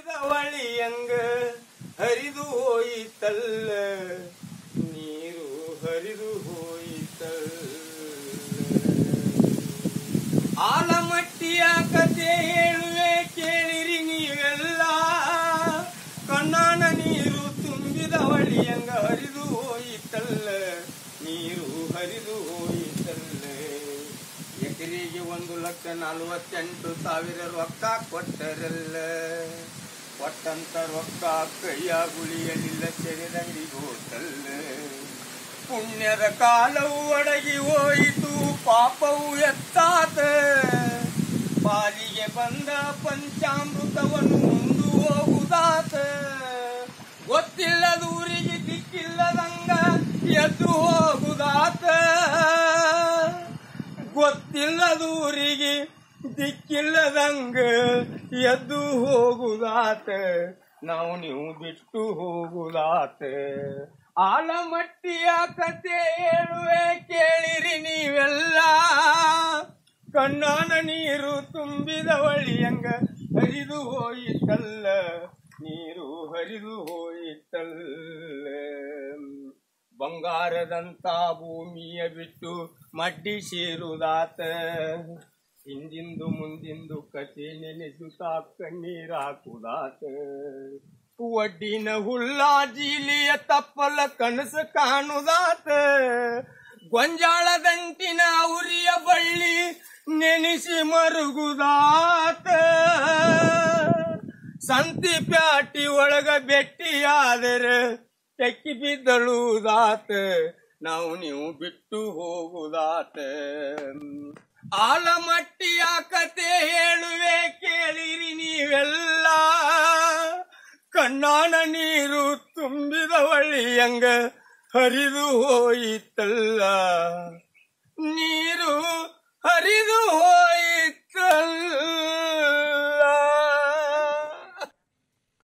ತುಂಬಿದ ಹೊಳಿಯಂಗ ಹರಿದು ಹೋಯಿತಲ್ಲ ನೀರು ಹರಿದು ಹೋಯಿತಲ್ಲ ಆಲಮಟ್ಟಿಯ ಕತೆ ಹೇಳುವೆ ಕೇಳಿರಿ ನೀವೆಲ್ಲ ಕಣ್ಣಾನ ನೀರು ತುಂಬಿದ ಹೊಳಿಯಂಗ ಹರಿದು ಹೋಯಿತಲ್ಲ ನೀರು ಹರಿದು ಹೋಯಿತಲ್ಲ ಎಕರೆಗೆ ಒಂದು ಲಕ್ಷ ನಲವತ್ತೆಂಟು ಸಾವಿರ ರೊಕ್ಕ ಕೊಟ್ಟರಲ್ಲ ಕೊಟ್ಟಂತ ರೊಕ್ಕ ಕೈಯ ಗುಳಿಯಲಿಲ್ಲ ಸೆರೆದಂಗಿಗೆ ಹೋತಲ್ಲ ಪುಣ್ಯದ ಕಾಲವು ಒಡಗಿ ಹೋಯಿತು ಪಾಪವು ಎತ್ತಾತ ಪಾಲಿಗೆ ಬಂದ ಪಂಚಾಮೃತವನ್ನು ಮುಂದು ಹೋಗುದಾತ ಗೊತ್ತಿಲ್ಲದೂರಿಗೆ ದಿಕ್ಕಿಲ್ಲದಂಗ ಎದ್ದು ಹೋಗುದಾತ ಗೊತ್ತಿಲ್ಲದೂರಿಗೆ ದಿಕ್ಕಿಲ್ಲದಂಗ ಎದ್ದು ಹೋಗುದಾತ ನಾವು ನೀವು ಬಿಟ್ಟು ಹೋಗುದಾತ ಆಲಮಟ್ಟಿಯ ಕತೆ ಹೇಳುವೆ ಕೇಳಿರಿ ನೀವೆಲ್ಲ ಕಣ್ಣಾನ ನೀರು ತುಂಬಿದ ಹೊಳಿಯಂಗ ಹರಿದು ಹೋಯಿತಲ್ಲ ನೀರು ಹರಿದು ಹೋಯಿತಲ್ಲ ಬಂಗಾರದಂತ ಭೂಮಿಯ ಬಿಟ್ಟು ಮಡ್ಡಿ ಸೇರುದಾತ ಹಿಂದಿಂದು ಮುಂದಿಂದು ಕತೆ ನೆನೆಸುತ್ತಾ ಕಣ್ಣೀರಾಕುದಾತ ಒಡ್ಡಿನ ಹುಲ್ಲ ಜೀಲಿಯ ತಪ್ಪಲ ಕನಸು ಕಾಣುದಾತ ಗೊಂಜಾಳ ದಂಟಿನ ಉರಿಯ ಬಳ್ಳಿ ನೆನೆಸಿ ಮರುಗುದಾತ ಸಂತಿ ಪ್ಯಾಟಿ ಒಳಗ ಬೆಟ್ಟಿಯಾದರೆ ತೆಕ್ಕಿ ಬಿದ್ದಳುದಾತ ನಾವು ನೀವು ಬಿಟ್ಟು ಹೋಗುದಾತ ಆಲಮಟ್ಟಿಯ ಕತೆ ಹೇಳುವೆ ಕೇಳಿರಿ ನೀವೆಲ್ಲ ಕಣ್ಣಾನ ನೀರು ತುಂಬಿದ ಹೊಳಿಯಂಗ ಹರಿದು ಹೋಯಿತಲ್ಲ ನೀರು ಹರಿದು ಹೋ